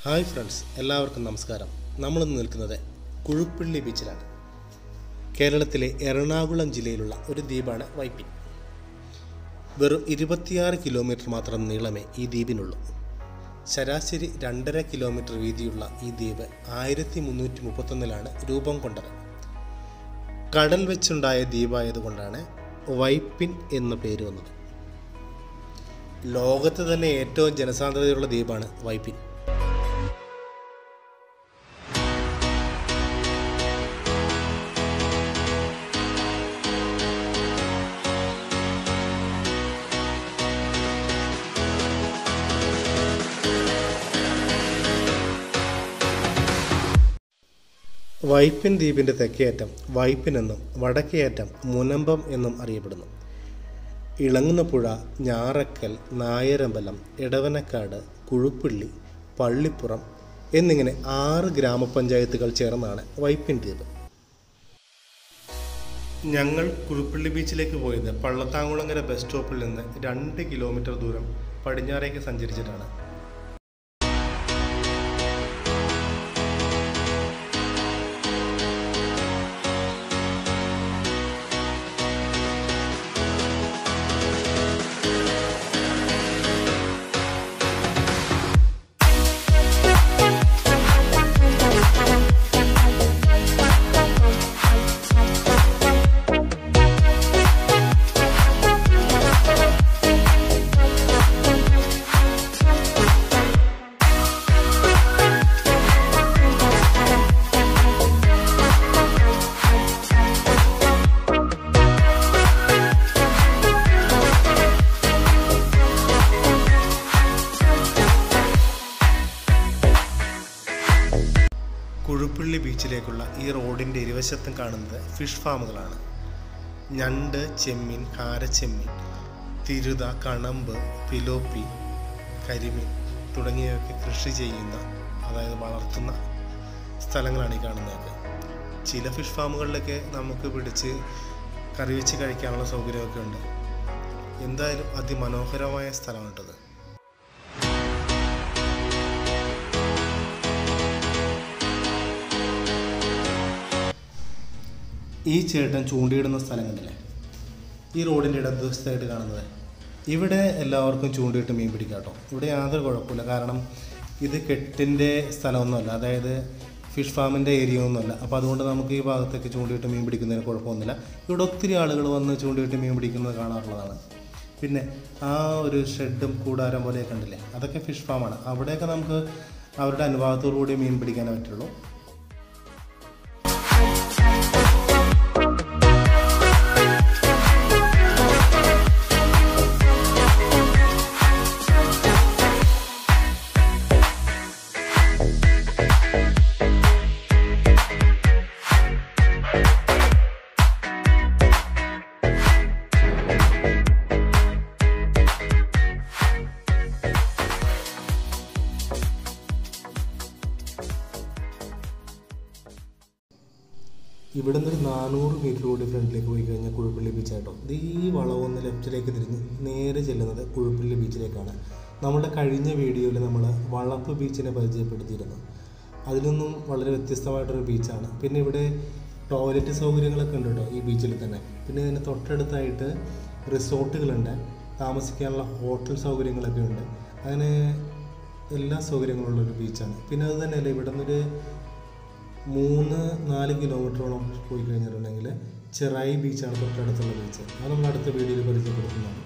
hi friends എല്ലാവർക്കും നമസ്കാരം നമ്മളിന്ന് നിൽക്കുന്നത് കുഴുപ്പള്ളി ബീച്ചിലാണ് കേരളത്തിലെ എറണാകുളം ജില്ലയിലുള്ള ഒരു ദ്വീപാണ് വൈപ്പിൻ വെറും ഇരുപത്തിയാറ് കിലോമീറ്റർ മാത്രം നീളമേ ഈ ദ്വീപിനുള്ളൂ ശരാശരി രണ്ടര കിലോമീറ്റർ വീതിയുള്ള ഈ ദ്വീപ് ആയിരത്തി മുന്നൂറ്റി മുപ്പത്തൊന്നിലാണ് രൂപം കൊണ്ടത് കടൽ വെച്ചുണ്ടായ ദ്വീപായതുകൊണ്ടാണ് വൈപ്പിൻ എന്ന പേര് വന്നത് ലോകത്ത് തന്നെ ഏറ്റവും ജനസാന്ദ്രതയുള്ള ദ്വീപാണ് വൈപ്പിൻ വൈപ്പിൻ ദ്വീപിൻ്റെ തെക്കേയറ്റം വൈപ്പിൻ എന്നും വടക്കേയറ്റം മുനമ്പം എന്നും അറിയപ്പെടുന്നു ഇളങ്ങുന്ന പുഴ ഞാറക്കൽ നായരമ്പലം ഇടവനക്കാട് കുഴുപ്പള്ളി പള്ളിപ്പുറം എന്നിങ്ങനെ ആറ് ഗ്രാമപഞ്ചായത്തുകൾ ചേർന്നാണ് വൈപ്പിൻ ദ്വീപ് ഞങ്ങൾ കുഴുപ്പള്ളി ബീച്ചിലേക്ക് പോയത് പള്ളത്താങ്കുളങ്ങര ബസ് സ്റ്റോപ്പിൽ നിന്ന് രണ്ട് കിലോമീറ്റർ ദൂരം പടിഞ്ഞാറേക്ക് സഞ്ചരിച്ചിട്ടാണ് കുഴുപ്പള്ളി ബീച്ചിലേക്കുള്ള ഈ റോഡിൻ്റെ ഇരുവശത്തും കാണുന്നത് ഫിഷ് ഫാമുകളാണ് ഞണ്ട് ചെമ്മീൻ കാരച്ചെമ്മീൻ തിരുത കണമ്പ് പിലോപ്പി കരിമീൻ തുടങ്ങിയവയൊക്കെ കൃഷി ചെയ്യുന്ന അതായത് വളർത്തുന്ന സ്ഥലങ്ങളാണ് ഈ കാണുന്നതൊക്കെ ചില ഫിഷ് ഫാമുകളിലൊക്കെ നമുക്ക് പിടിച്ച് കറി വെച്ച് കഴിക്കാനുള്ള സൗകര്യമൊക്കെ ഉണ്ട് എന്തായാലും അതിമനോഹരമായ സ്ഥലമാണ് കേട്ടത് ഈ ചേട്ടൻ ചൂണ്ടിയിടുന്ന സ്ഥലം കണ്ടില്ലേ ഈ റോഡിൻ്റെ ഇടതുവശത്തായിട്ട് കാണുന്നത് ഇവിടെ എല്ലാവർക്കും ചൂണ്ടിയിട്ട് മീൻ പിടിക്കാം കേട്ടോ ഇവിടെ യാതൊരു കുഴപ്പമില്ല കാരണം ഇത് കെട്ടിൻ്റെ സ്ഥലമൊന്നുമല്ല അതായത് ഫിഷ് ഫാമിൻ്റെ ഏരിയ ഒന്നുമല്ല അപ്പോൾ അതുകൊണ്ട് നമുക്ക് ഈ ഭാഗത്തേക്ക് ചൂണ്ടിയിട്ട് മീൻ പിടിക്കുന്നതിന് കുഴപ്പമൊന്നുമില്ല ഇവിടെ ഒത്തിരി ആളുകൾ വന്ന് ചൂണ്ടിയിട്ട് മീൻ പിടിക്കുന്നത് കാണാറുള്ളതാണ് പിന്നെ ആ ഒരു ഷെഡും കൂടാരം പോലെയൊക്കെ കണ്ടില്ലേ അതൊക്കെ ഫിഷ് ഫാമാണ് അവിടെയൊക്കെ നമുക്ക് അവരുടെ അനുഭവത്തോടു കൂടി മീൻ പിടിക്കാനേ പറ്റുള്ളൂ ഇവിടുന്ന് ഒരു നാനൂറ് മീറ്റർ കൂടി ഫ്രണ്ടിലേക്ക് പോയി കഴിഞ്ഞാൽ കുഴുപ്പള്ളി ബീച്ചായിട്ടോ ഇത് ഈ വളവൊന്ന് ലെഫ്റ്റിലേക്ക് തിരിഞ്ഞ് നേരെ ചെല്ലുന്നത് കുഴുപ്പള്ളി ബീച്ചിലേക്കാണ് നമ്മുടെ കഴിഞ്ഞ വീഡിയോയിൽ നമ്മൾ വളപ്പ് ബീച്ചിനെ പരിചയപ്പെടുത്തിയിരുന്നു അതിൽ നിന്നും വളരെ വ്യത്യസ്തമായിട്ടൊരു ബീച്ചാണ് പിന്നെ ഇവിടെ ടോയ്ലറ്റ് സൗകര്യങ്ങളൊക്കെ ഉണ്ട് കേട്ടോ ഈ ബീച്ചിൽ തന്നെ പിന്നെ ഇതിന് തൊട്ടടുത്തായിട്ട് റിസോർട്ടുകളുണ്ട് താമസിക്കാനുള്ള ഹോട്ടൽ സൗകര്യങ്ങളൊക്കെ ഉണ്ട് അങ്ങനെ എല്ലാ സൗകര്യങ്ങളുള്ള ഒരു ബീച്ചാണ് പിന്നെ അത് തന്നെയല്ല ഇവിടെ നിന്നൊരു മൂന്ന് നാല് കിലോമീറ്ററോളം പോയി കഴിഞ്ഞിട്ടുണ്ടെങ്കിൽ ചെറായി ബീച്ചാണ് തൊട്ടടുത്തുള്ള ബീച്ച് അത് നമ്മൾ അടുത്ത വീഡിയോയിൽ പരിചയപ്പെടുത്തുന്നതാണ്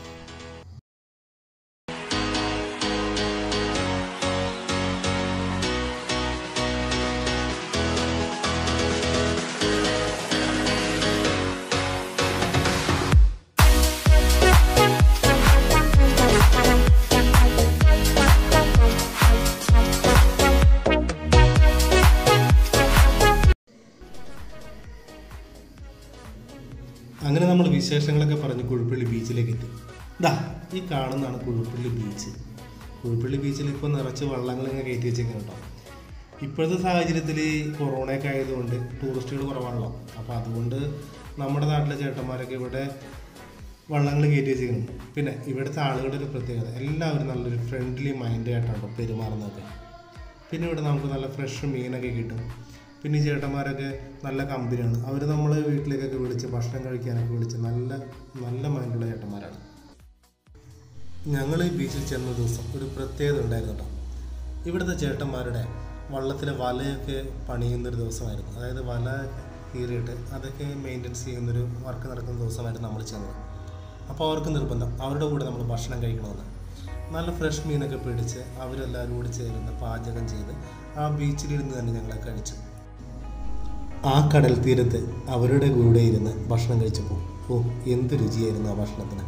അങ്ങനെ നമ്മൾ വിശേഷങ്ങളൊക്കെ പറഞ്ഞ് കുഴുപ്പള്ളി ബീച്ചിലേക്ക് എത്തി ദാ ഈ കാണുന്നതാണ് കുഴുപ്പള്ളി ബീച്ച് കുഴുപ്പള്ളി ബീച്ചിൽ ഇപ്പോൾ നിറച്ച് വള്ളങ്ങൾ ഇങ്ങനെ കയറ്റി വെച്ചേക്കുന്നു കേട്ടോ ഇപ്പോഴത്തെ സാഹചര്യത്തിൽ കൊറോണയൊക്കെ ആയതുകൊണ്ട് ടൂറിസ്റ്റുകൾ കുറവാണല്ലോ അപ്പോൾ അതുകൊണ്ട് നമ്മുടെ നാട്ടിലെ ചേട്ടന്മാരൊക്കെ ഇവിടെ വള്ളങ്ങൾ കയറ്റി വെച്ചിരിക്കുന്നു പിന്നെ ഇവിടുത്തെ ആളുകളുടെ ഒരു പ്രത്യേകത എല്ലാവരും നല്ലൊരു ഫ്രണ്ട്ലി മൈൻഡ് ആയിട്ടാണ് പെരുമാറുന്നതൊക്കെ പിന്നെ ഇവിടെ നമുക്ക് നല്ല ഫ്രഷ് മീനൊക്കെ കിട്ടും പിന്നെ ഈ ചേട്ടന്മാരൊക്കെ നല്ല കമ്പനിയാണ് അവർ നമ്മളെ വീട്ടിലേക്കൊക്കെ വിളിച്ച് ഭക്ഷണം കഴിക്കാനൊക്കെ വിളിച്ച് നല്ല നല്ല മൈൻഡുള്ള ചേട്ടന്മാരാണ് ഞങ്ങൾ ഈ ബീച്ചിൽ ചെന്ന ദിവസം ഒരു പ്രത്യേകത ഉണ്ടായിരുന്നു കേട്ടോ ഇവിടുത്തെ ചേട്ടന്മാരുടെ വള്ളത്തിലെ വലയൊക്കെ പണിയുന്നൊരു ദിവസമായിരുന്നു അതായത് വല കീറിയിട്ട് അതൊക്കെ മെയിൻ്റെനൻസ് ചെയ്യുന്നൊരു വർക്ക് നടക്കുന്ന ദിവസമായിരുന്നു നമ്മൾ ചെന്നത് അപ്പോൾ അവർക്ക് നിർബന്ധം അവരുടെ കൂടെ നമ്മൾ ഭക്ഷണം കഴിക്കണമെന്ന് നല്ല ഫ്രഷ് മീനൊക്കെ പിടിച്ച് അവരെല്ലാവരും കൂടി ചേർന്ന് പാചകം ചെയ്ത് ആ ബീച്ചിലിരുന്ന് തന്നെ ഞങ്ങളെ കഴിച്ചു ആ കടൽ തീരത്ത് അവരുടെ കൂടെ ഇരുന്ന് ഭക്ഷണം കഴിച്ചപ്പോൾ ഓ എന്ത് രുചിയായിരുന്നു ആ ഭക്ഷണത്തിന്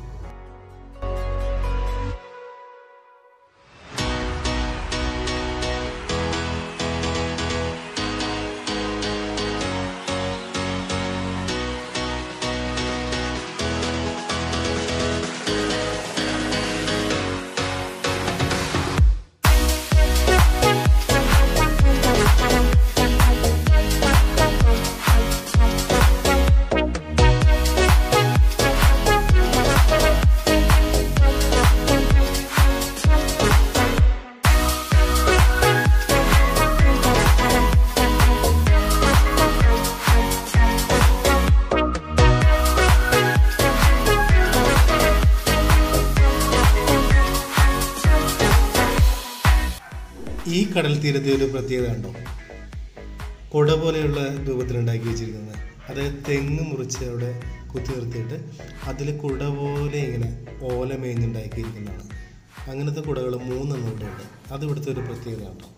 ഈ കടൽ തീരത്തെ ഒരു പ്രത്യേകത ഉണ്ടോ കുട പോലെയുള്ള രൂപത്തിലുണ്ടാക്കി വെച്ചിരിക്കുന്നത് അതായത് തെങ്ങ് മുറിച്ച് അവിടെ കുത്തി നിർത്തിയിട്ട് അതിൽ കുട പോലെ ഇങ്ങനെ ഓല മേഞ്ഞുണ്ടാക്കിയിരിക്കുന്നതാണ് അങ്ങനത്തെ കുടകൾ മൂന്നെണ്ണം ഇവിടെ ഉണ്ട് അത് ഇവിടുത്തെ ഒരു പ്രത്യേകത കേട്ടോ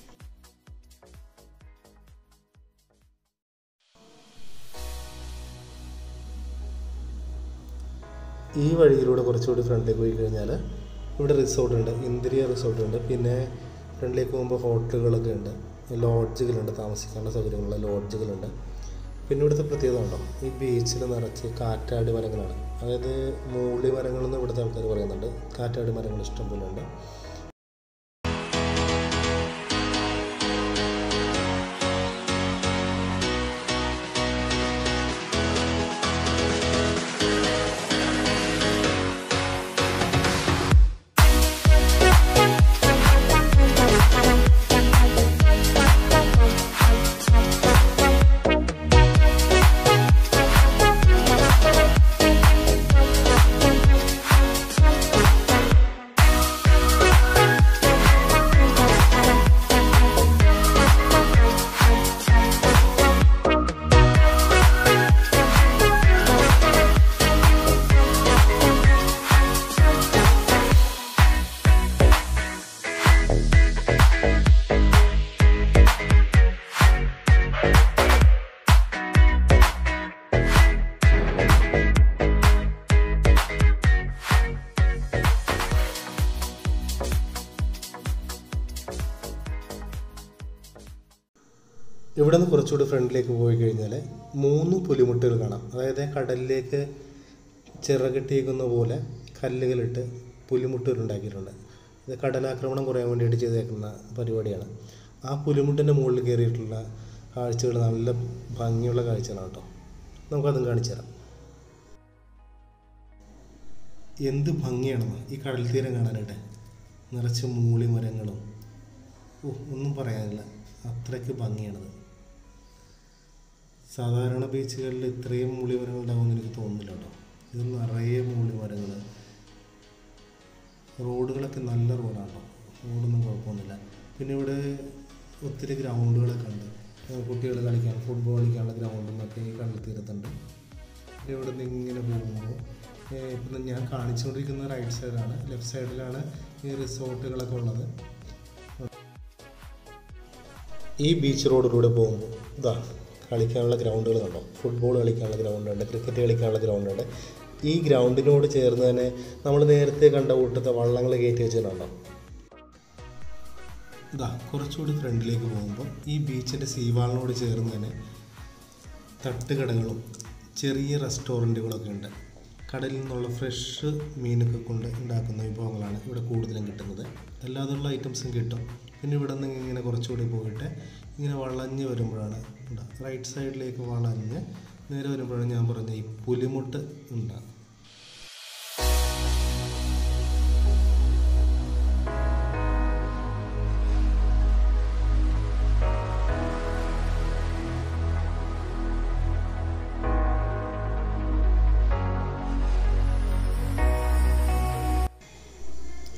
ഈ വഴിയിലൂടെ കുറച്ചുകൂടി ഫ്രണ്ടിലേക്ക് പോയി കഴിഞ്ഞാൽ ഇവിടെ റിസോർട്ട് ഉണ്ട് ഇന്ദ്രിയ റിസോർട്ട് ഉണ്ട് പിന്നെ ഫ്രണ്ടിലേക്ക് പോകുമ്പോൾ ഹോട്ടലുകളൊക്കെ ഉണ്ട് ലോഡ്ജുകളുണ്ട് താമസിക്കാനുള്ള സൗകര്യങ്ങളുള്ള ലോഡ്ജുകളുണ്ട് പിന്നെ ഇവിടുത്തെ പ്രത്യേകത ഉണ്ടോ ഈ ബീച്ചിൽ നിറച്ച് കാറ്റാടി മരങ്ങളാണ് അതായത് മൂളി മരങ്ങളെന്ന് ഇവിടുത്തെ ആൾക്കാർ പറയുന്നുണ്ട് കാറ്റാടി മരങ്ങൾ ഇഷ്ടം പോലെ ഉണ്ട് ഇവിടെ നിന്ന് കുറച്ചുകൂടി ഫ്രണ്ടിലേക്ക് പോയി കഴിഞ്ഞാൽ മൂന്ന് പുലിമുട്ടുകൾ കാണാം അതായത് കടലിലേക്ക് ചിറകെട്ടിയേക്കുന്ന പോലെ കല്ലുകളിട്ട് പുലിമുട്ടുകൾ ഉണ്ടാക്കിയിട്ടുണ്ട് ഇത് കടലാക്രമണം കുറയാൻ വേണ്ടിയിട്ട് ചെയ്തേക്കുന്ന പരിപാടിയാണ് ആ പുലിമുട്ടിൻ്റെ മുകളിൽ കയറിയിട്ടുള്ള കാഴ്ചകൾ നല്ല ഭംഗിയുള്ള കാഴ്ചകളാണ് കേട്ടോ നമുക്കതും കാണിച്ചു തരാം എന്ത് ഭംഗിയാണെന്ന് ഈ കടൽ തീരം കാണാനായിട്ട് നിറച്ച് മൂളി മരങ്ങളും ഓ ഒന്നും പറയാനില്ല അത്രയ്ക്ക് ഭംഗിയാണത് സാധാരണ ബീച്ചുകളിൽ ഇത്രയും മൂളിമരങ്ങൾ ഉണ്ടാകുമെന്ന് എനിക്ക് തോന്നുന്നില്ല കേട്ടോ ഇത് നിറയെ മൂളിമരങ്ങൾ റോഡുകളൊക്കെ നല്ല റോഡാണ് കേട്ടോ റോഡൊന്നും കുഴപ്പമൊന്നുമില്ല പിന്നെ ഇവിടെ ഒത്തിരി ഗ്രൗണ്ടുകളൊക്കെ ഉണ്ട് കുട്ടികൾ കളിക്കാൻ ഫുട്ബോൾ കളിക്കാനുള്ള ഗ്രൗണ്ടും ഒക്കെ ഈ കടൽ തീരത്തുണ്ട് പിന്നെ ഇവിടെ നിന്ന് ഇങ്ങനെ പോകുമ്പോൾ ഇപ്പം ഞാൻ കാണിച്ചുകൊണ്ടിരിക്കുന്ന റൈറ്റ് സൈഡാണ് ലെഫ്റ്റ് സൈഡിലാണ് ഈ റിസോർട്ടുകളൊക്കെ ഉള്ളത് ഈ ബീച്ച് റോഡിലൂടെ പോകുമ്പോൾ ഇതാ കളിക്കാനുള്ള ഗ്രൗണ്ടുകൾ കണ്ടോ ഫുട്ബോൾ കളിക്കാനുള്ള ഗ്രൗണ്ടുണ്ട് ക്രിക്കറ്റ് കളിക്കാനുള്ള ഗ്രൗണ്ടുണ്ട് ഈ ഗ്രൗണ്ടിനോട് ചേർന്ന് തന്നെ നമ്മൾ നേരത്തെ കണ്ട കൂട്ടത്തെ വള്ളങ്ങൾ കയറ്റി വെച്ചിട്ടുണ്ടോ ഇതാ കുറച്ചുകൂടി ഫ്രണ്ടിലേക്ക് പോകുമ്പോൾ ഈ ബീച്ചിൻ്റെ സീവാളിനോട് ചേർന്ന് തന്നെ തട്ടുകടകളും ചെറിയ റെസ്റ്റോറൻറ്റുകളൊക്കെ ഉണ്ട് കടലിൽ നിന്നുള്ള ഫ്രഷ് മീനൊക്കെ കൊണ്ട് ഉണ്ടാക്കുന്ന വിഭവങ്ങളാണ് ഇവിടെ കൂടുതലും കിട്ടുന്നത് അല്ലാതെയുള്ള ഐറ്റംസും കിട്ടും പിന്നെ ഇവിടെ നിന്ന് ഇങ്ങനെ കുറച്ചുകൂടി പോയിട്ട് ഇങ്ങനെ വളഞ്ഞ് വരുമ്പോഴാണ് ഉണ്ടാകുക റൈറ്റ് സൈഡിലേക്ക് വളഞ്ഞ് നേരെ വരുമ്പോഴാണ് ഞാൻ പറഞ്ഞ ഈ പുലിമുട്ട് ഉണ്ടാകുക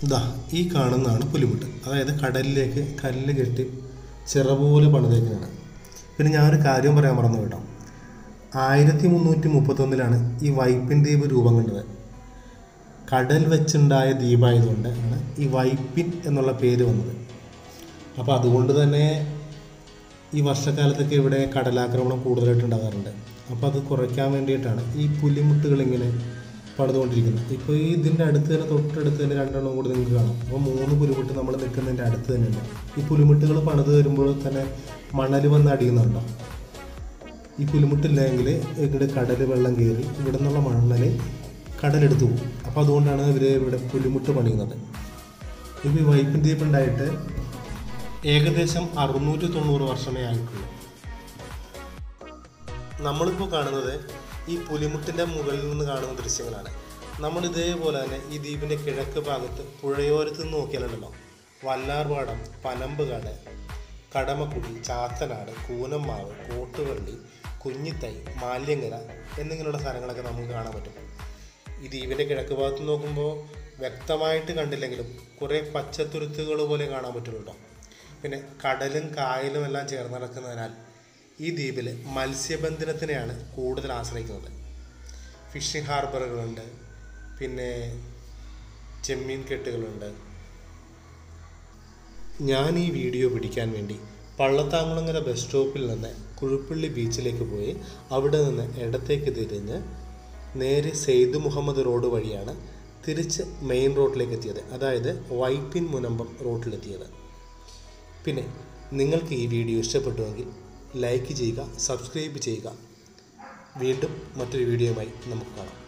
ഇതാ ഈ കാണുന്നതാണ് പുലിമുട്ട് അതായത് കടലിലേക്ക് കല്ല് കെട്ടി ചിറ പോലെ പണിതേക്കുന്നതാണ് പിന്നെ ഞാനൊരു കാര്യം പറയാൻ മറന്നു കേട്ടോ ആയിരത്തി മുന്നൂറ്റി മുപ്പത്തൊന്നിലാണ് ഈ വൈപ്പിൻ ദ്വീപ് രൂപം കണ്ടത് കടൽ വെച്ചുണ്ടായ ദ്വീപായതുകൊണ്ട് ആണ് ഈ വൈപ്പിൻ എന്നുള്ള പേര് വന്നത് അപ്പോൾ അതുകൊണ്ട് തന്നെ ഈ വർഷക്കാലത്തൊക്കെ ഇവിടെ കടലാക്രമണം കൂടുതലായിട്ട് ഉണ്ടാകാറുണ്ട് അപ്പോൾ അത് കുറയ്ക്കാൻ വേണ്ടിയിട്ടാണ് ഈ പുലിമുട്ടുകൾ ഇങ്ങനെ പണിതുകൊണ്ടിരിക്കുന്നത് ഇപ്പോൾ ഈ ഇതിൻ്റെ അടുത്ത് തന്നെ തൊട്ടടുത്ത് തന്നെ രണ്ടെണ്ണം കൂടി നിങ്ങൾക്ക് കാണാം അപ്പോൾ മൂന്ന് പുലിമുട്ട് നമ്മൾ നിൽക്കുന്നതിൻ്റെ അടുത്ത് തന്നെയുണ്ട് ഈ പുലിമുട്ടുകൾ പണിത് വരുമ്പോൾ തന്നെ മണൽ വന്ന് അടിയുന്നുണ്ടോ ഈ പുലിമുട്ടില്ലെങ്കിൽ ഇവിടെ കടൽ വെള്ളം കയറി ഇവിടെ നിന്നുള്ള മണ്ണൽ കടലെടുത്ത് പോകും അപ്പോൾ അതുകൊണ്ടാണ് ഇവർ ഇവിടെ പുലിമുട്ട് പണിയുന്നത് ഇപ്പോൾ ഈ വൈപ്പിൻ ദ്വീപ് ഉണ്ടായിട്ട് ഏകദേശം അറുന്നൂറ്റി തൊണ്ണൂറ് വർഷമേ ആയിട്ടുള്ളൂ നമ്മളിപ്പോൾ കാണുന്നത് ഈ പുലിമുട്ടിൻ്റെ മുകളിൽ നിന്ന് കാണുന്ന ദൃശ്യങ്ങളാണ് നമ്മൾ ഇതേപോലെ തന്നെ ഈ ദ്വീപിൻ്റെ കിഴക്ക് ഭാഗത്ത് പുഴയോരത്ത് നിന്ന് നോക്കിയാലുണ്ടല്ലോ വല്ലാർപാടം പനമ്പുകാട് കടമക്കുടി ചാത്തനാട് കൂനമ്മാവ് കോട്ടുവള്ളി കുഞ്ഞിത്തൈ മാല്യങ്കര എന്നിങ്ങനെയുള്ള സ്ഥലങ്ങളൊക്കെ നമുക്ക് കാണാൻ പറ്റും ഈ ദ്വീപിൻ്റെ കിഴക്ക് ഭാഗത്ത് നോക്കുമ്പോൾ വ്യക്തമായിട്ട് കണ്ടില്ലെങ്കിലും കുറേ പച്ചത്തുരുത്തുകൾ പോലെ കാണാൻ പറ്റുള്ളൂ കേട്ടോ പിന്നെ കടലും കായലും എല്ലാം ചേർന്ന് നടക്കുന്നതിനാൽ ഈ ദ്വീപിൽ മത്സ്യബന്ധനത്തിനെയാണ് കൂടുതൽ ആശ്രയിക്കുന്നത് ഫിഷിംഗ് ഹാർബറുകളുണ്ട് പിന്നെ ചെമ്മീൻ കെട്ടുകളുണ്ട് ഞാൻ ഈ വീഡിയോ പിടിക്കാൻ വേണ്ടി പള്ളത്താങ്കുളങ്ങര ബസ് സ്റ്റോപ്പിൽ നിന്ന് കുഴുപ്പള്ളി ബീച്ചിലേക്ക് പോയി അവിടെ നിന്ന് ഇടത്തേക്ക് തിരിഞ്ഞ് നേരെ സെയ്ദ് മുഹമ്മദ് റോഡ് വഴിയാണ് തിരിച്ച് മെയിൻ റോഡിലേക്ക് എത്തിയത് അതായത് വൈപ്പിൻ മുനമ്പം റോഡിലെത്തിയത് പിന്നെ നിങ്ങൾക്ക് ഈ വീഡിയോ ഇഷ്ടപ്പെട്ടുവെങ്കിൽ ലൈക്ക് ചെയ്യുക സബ്സ്ക്രൈബ് ചെയ്യുക വീണ്ടും മറ്റൊരു വീഡിയോയുമായി നമുക്ക് കാണാം